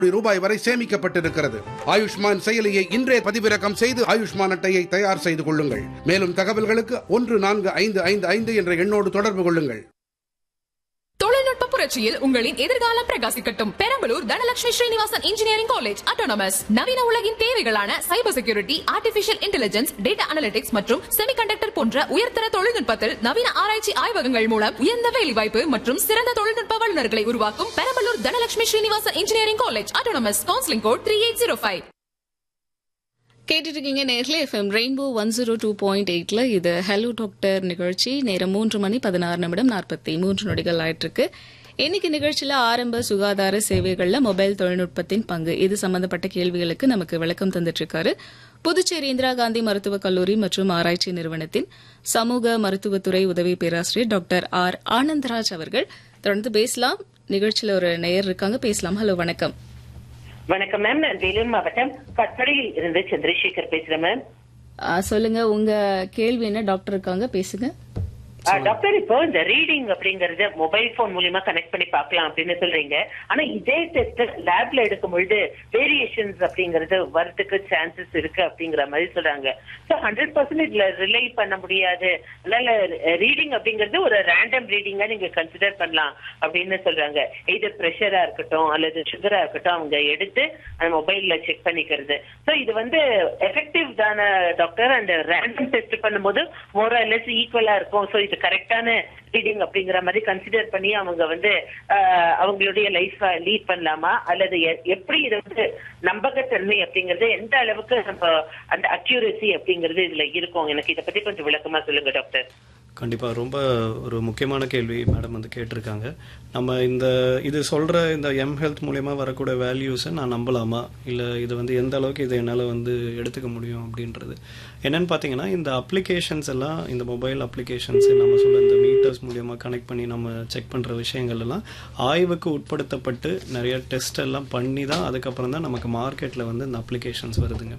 கோடி ரூபாய் வரை சேமிக்கப்பட்டிருக்கிறது ஆயுஷ்மான் செயலியை இன்றே பதிவிறக்கம் செய்து ஆயுஷ்மான் அட்டையை தயார் செய்து கொள்ளுங்கள் மேலும் தகவல்களுக்கு ஒன்று நான்கு ஐந்து ஐந்து ஐந்து என்ற எண்ணோடு தொடர்பு கொள்ளுங்கள் தொழில்நுட்ப புரட்சியில் உங்களின் எதிர்காலம் பிரகாசிக்கட்டும் Perambalur Dhanalakshmi Srinivasan engineering college autonomous நவீன உலகின் தேவைகளான cyber security artificial intelligence data analytics மற்றும் செமிகண்டக்டர் போன்ற உயர்தர தொழில்நுட்பத்தில் நவீன ஆராய்ச்சி ஆய்வகங்கள் மூலம் உயர்ந்த வேலைவாய்ப்பு மற்றும் சிறந்த தொழில்நுட்ப வல்லுநர்களை உருவாக்கும் Perambalur Dhanalakshmi Srinivasan engineering college autonomous counselling code three eight zero five கேட்டுட்டு இருக்கீங்க நேர்ல FM rainbow one zero two point எயிட்ல இது ஹலோ டாக்டர் நிகழ்ச்சி நேரம் மூன்று மணி பதினாறு நிமிடம் நாற்பத்தி மூன்று நொடிகள் ஆயிட்டு இருக்கு இன்னைக்கு நிகழ்ச்சியில ஆரம்ப சுகாதார சேவைகள்ல மொபைல் தொழில்நுட்பத்தின் பங்கு இது சம்பந்தப்பட்ட கேள்விகளுக்கு நமக்கு விளக்கம் தந்துட்டு இருக்காரு புதுச்சேரி இந்திரா காந்தி மருத்துவக் கல்லூரி மற்றும் ஆராய்ச்சி நிறுவனத்தின் சமூக மருத்துவத்துறை உதவி பேராசிரியர் டாக்டர் ஆர் ஆனந்தராஜ் அவர்கள் தொடர்ந்து பேசலாம் நிகழ்ச்சியில ஒரு நேயர் இருக்காங்க பேசலாம் ஹலோ வணக்கம் வணக்கம் மேம் நான் வேலூர் மாவட்டம் கட்படியில் இருந்து சந்திரசேகர் பேசுறேன் மேம் ஆ, சொல்லுங்க உங்க கேள்வி என்ன டாக்டர் இருக்காங்க பேசுங்க ஆ, டாக்டர் இப்போ இந்த ரீடிங் அப்படிங்கறத மொபைல் போன் மூலியமா கனெக்ட் பண்ணி பார்க்கலாம் அப்படின்னு சொல்றீங்க ஆனா இதே டெஸ்ட் லேப்ல எடுக்கும் பொழுது வேரியேஷன்ஸ் அப்படிங்கறது வரதுக்கு சான்சஸ் இருக்கு அப்படிங்கிற மாதிரி சொல்றாங்க ஸோ ஹண்ட்ரட் பர்சன்ட் இதுல ரிலை பண்ண முடியாது அதனால ரீடிங் அப்படிங்கிறது ஒரு ரேண்டம் ரீடிங்கா நீங்க கன்சிடர் பண்ணலாம் அப்படின்னு சொல்றாங்க இது ப்ரெஷரா இருக்கட்டும் அல்லது சுகரா இருக்கட்டும் அவங்க எடுத்து அந்த மொபைல்ல செக் பண்ணிக்கிறது ஸோ இது வந்து எஃபெக்டிவ் தானே டாக்டர் அந்த ரேண்டம் டெஸ்ட் பண்ணும்போது மோரலஸ் ஈக்குவலா இருக்கும் ஸோ இது கரெக்டான ரீடிங் அப்படிங்கிற மாதிரி கன்சிடர் பண்ணி அவங்க வந்து ஆஹ், அவங்களுடைய லைஃப் லீட் பண்ணலாமா அல்லது எ- எப்படி இது வந்து நம்பகத்தன்மை அப்படிங்கறது எந்த அளவுக்கு நம்ம அந்த அக்யூரசி அப்படிங்கிறது இதுல இருக்கும் எனக்கு இதை பத்தி கொஞ்சம் விளக்கமா சொல்லுங்க டாக்டர் கண்டிப்பாக ரொம்ப ஒரு முக்கியமான கேள்வி மேடம் வந்து கேட்டிருக்காங்க நம்ம இந்த இது சொல்கிற இந்த எம் ஹெல்த் மூலயமா வரக்கூடிய வேல்யூஸை நான் நம்பலாமா இல்லை இது வந்து எந்த அளவுக்கு இதை என்னால் வந்து எடுத்துக்க முடியும் அப்படின்றது என்னன்னு பார்த்தீங்கன்னா இந்த அப்ளிகேஷன்ஸ் எல்லாம் இந்த மொபைல் அப்ளிகேஷன்ஸ் நம்ம சொல்ல இந்த மீட்டர்ஸ் மூலியமா கனெக்ட் பண்ணி நம்ம செக் பண்ணுற விஷயங்கள் எல்லாம் ஆய்வுக்கு உட்படுத்தப்பட்டு நிறைய டெஸ்ட் எல்லாம் பண்ணி தான் அதுக்கப்புறம் தான் நமக்கு மார்க்கெட்டில் வந்து இந்த அப்ளிகேஷன்ஸ் வருதுங்க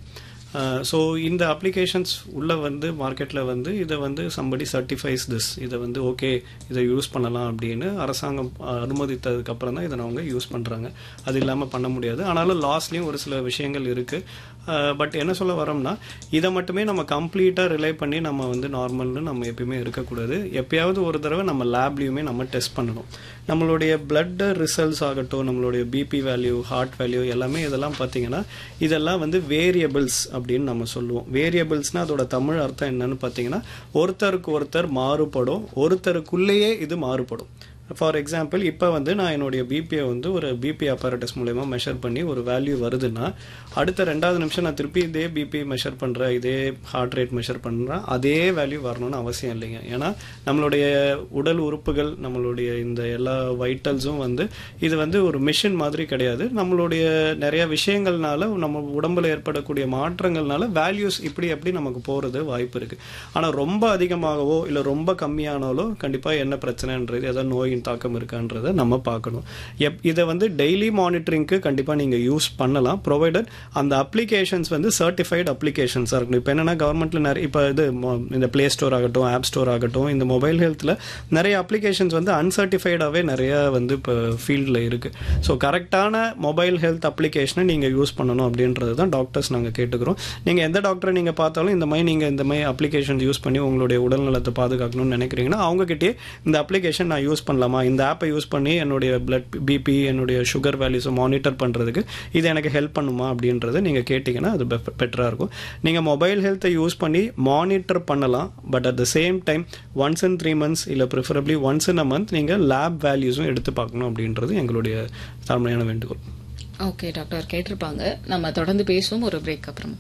ஸோ இந்த அப்ளிகேஷன்ஸ் உள்ள வந்து மார்க்கெட்டில் வந்து இதை வந்து சம்படி சர்டிஃபைஸ் திஸ் இதை வந்து ஓகே இதை யூஸ் பண்ணலாம் அப்படின்னு அரசாங்கம் அனுமதித்ததுக்கு அப்புறம் தான் இதை அவங்க யூஸ் பண்ணுறாங்க அது இல்லாமல் பண்ண முடியாது ஆனாலும் லாஸ்ட்லேயும் ஒரு சில விஷயங்கள் இருக்குது பட் என்ன சொல்ல வரோம்னா இதை மட்டுமே நம்ம கம்ப்ளீட்டாக ரிலை பண்ணி நம்ம வந்து நார்மல்னு நம்ம எப்பயுமே இருக்கக்கூடாது எப்பயாவது ஒரு தடவை நம்ம லேப்லேயுமே நம்ம டெஸ்ட் பண்ணணும் நம்மளுடைய பிளட் ரிசல்ட்ஸ் ஆகட்டும் நம்மளுடைய பிபி வேல்யூ ஹார்ட் வேல்யூ எல்லாமே இதெல்லாம் பார்த்தீங்கன்னா இதெல்லாம் வந்து வேரியபிள்ஸ் அப்படின்னு நம்ம சொல்லுவோம் வேரியபிள்ஸ்னால் அதோட தமிழ் அர்த்தம் என்னன்னு பார்த்தீங்கன்னா ஒருத்தருக்கு ஒருத்தர் மாறுபடும் ஒருத்தருக்குள்ளேயே இது மாறுபடும் ஃபார் எக்ஸாம்பிள் இப்போ வந்து நான் என்னுடைய பிபியை வந்து ஒரு பிபி அப்பாரட்டஸ் மூலயமா மெஷர் பண்ணி ஒரு வேல்யூ வருதுன்னா அடுத்த ரெண்டாவது நிமிஷம் நான் திருப்பி இதே பிபி மெஷர் பண்ணுறேன் இதே ஹார்ட் ரேட் மெஷர் பண்ணுறேன் அதே வேல்யூ வரணும்னு அவசியம் இல்லைங்க ஏன்னா நம்மளுடைய உடல் உறுப்புகள் நம்மளுடைய இந்த எல்லா வைட்டல்ஸும் வந்து இது வந்து ஒரு மிஷின் மாதிரி கிடையாது நம்மளுடைய நிறைய விஷயங்கள்னால நம்ம உடம்புல ஏற்படக்கூடிய மாற்றங்கள்னால வேல்யூஸ் இப்படி அப்படி நமக்கு போகிறது வாய்ப்பு இருக்குது ஆனால் ரொம்ப அதிகமாகவோ இல்லை ரொம்ப கம்மியானாலோ கண்டிப்பாக என்ன பிரச்சனைன்றது ஏதாவது நோயின் தாக்கம் இருக்கான்றதை நம்ம பார்க்கணும் எப் இதை வந்து டெய்லி மானிட்டரிங்க்கு கண்டிப்பாக நீங்கள் யூஸ் பண்ணலாம் ப்ரொவைடட் அந்த அப்ளிகேஷன்ஸ் வந்து சர்டிஃபைடு அப்ளிகேஷன்ஸாக இருக்கணும் இப்போ என்னென்னா கவர்மெண்ட்டில் நிறைய இப்போ இது மொ- இந்த ப்ளே ஸ்டோர் ஆகட்டும் ஆப் ஸ்டோர் ஆகட்டும் இந்த மொபைல் ஹெல்த்தில் நிறைய அப்ளிகேஷன்ஸ் வந்து அன்சர்டிஃபைடாகவே நிறைய வந்து இப்போ ஃபீல்டில் இருக்குது ஸோ கரெக்டான மொபைல் ஹெல்த் அப்ளிகேஷனை நீங்கள் யூஸ் பண்ணணும் அப்படின்றது தான் டாக்டர்ஸ் நாங்கள் கேட்டுக்கிறோம் நீங்கள் எந்த டாக்டரை நீங்கள் பார்த்தாலும் இந்த மாதிரி நீங்கள் இந்த மாதிரி அப்ளிகேஷன் யூஸ் பண்ணி உங்களுடைய உடல்நலத்தை பாதுகாக்கணும்னு நினைக்கிறீங்கன்னா அவங்ககிட்டயே இந்த அப்ளிகேஷன் நான் யூஸ் பண்ணலாமா இந்த ஆப்பை யூஸ் பண்ணி என்னுடைய பிளட் பிபி என்னுடைய சுகர் வேல்யூஸை மானிட்டர் பண்ணுறதுக்கு இது எனக்கு ஹெல்ப் பண்ணுமா அப்படின்றத நீங்கள் கேட்டிங்கன்னா அது பெட்டராக இருக்கும் நீங்கள் மொபைல் ஹெல்த்தை யூஸ் பண்ணி மானிட்டர் பண்ணலாம் but at the same time once in three months இல்லை preferably once in a month நீங்கள் லேப் வேல்யூஸும் எடுத்து பார்க்கணும் அப்படின்றது எங்களுடைய தாழ்மையான வேண்டுகோள் ஓகே டாக்டர் கேட்டிருப்பாங்க நம்ம தொடர்ந்து பேசுவோம் ஒரு பிரேக் அப்புறமா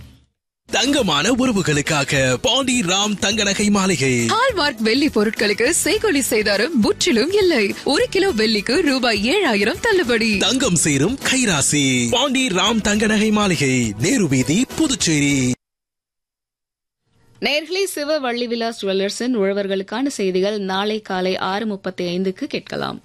தங்கமான உறவுகளுக்காக பாண்டி ராம் தங்க நகை மாளிகை ஹால்மார்க் வெள்ளி பொருட்களுக்கு செய்கொலி செய்தாரும் முற்றிலும் இல்லை ஒரு கிலோ வெள்ளிக்கு ரூபாய் ஏழாயிரம் தள்ளுபடி தங்கம் சேரும் கைராசி பாண்டி ராம் தங்க நகை மாளிகை நேரு வீதி புதுச்சேரி நேர்களே சிவ வள்ளி விலாஸ் ஜுவல்லர்ஸின் உழவர்களுக்கான செய்திகள் நாளை காலை ஆறு முப்பத்தி ஐந்துக்கு கேட்கலாம்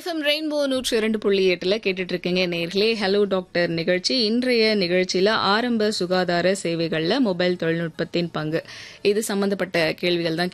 எஃப்எம் ரெயின்போ நூற்றி இரண்டு புள்ளி எட்டுல கேட்டுட்டு இருக்கீங்க நேர்களே ஹலோ டாக்டர் நிகழ்ச்சி இன்றைய நிகழ்ச்சியில ஆரம்ப சுகாதார சேவைகள்ல மொபைல் தொழில்நுட்பத்தின் பங்கு இது சம்பந்தப்பட்ட கேள்விகள் தான்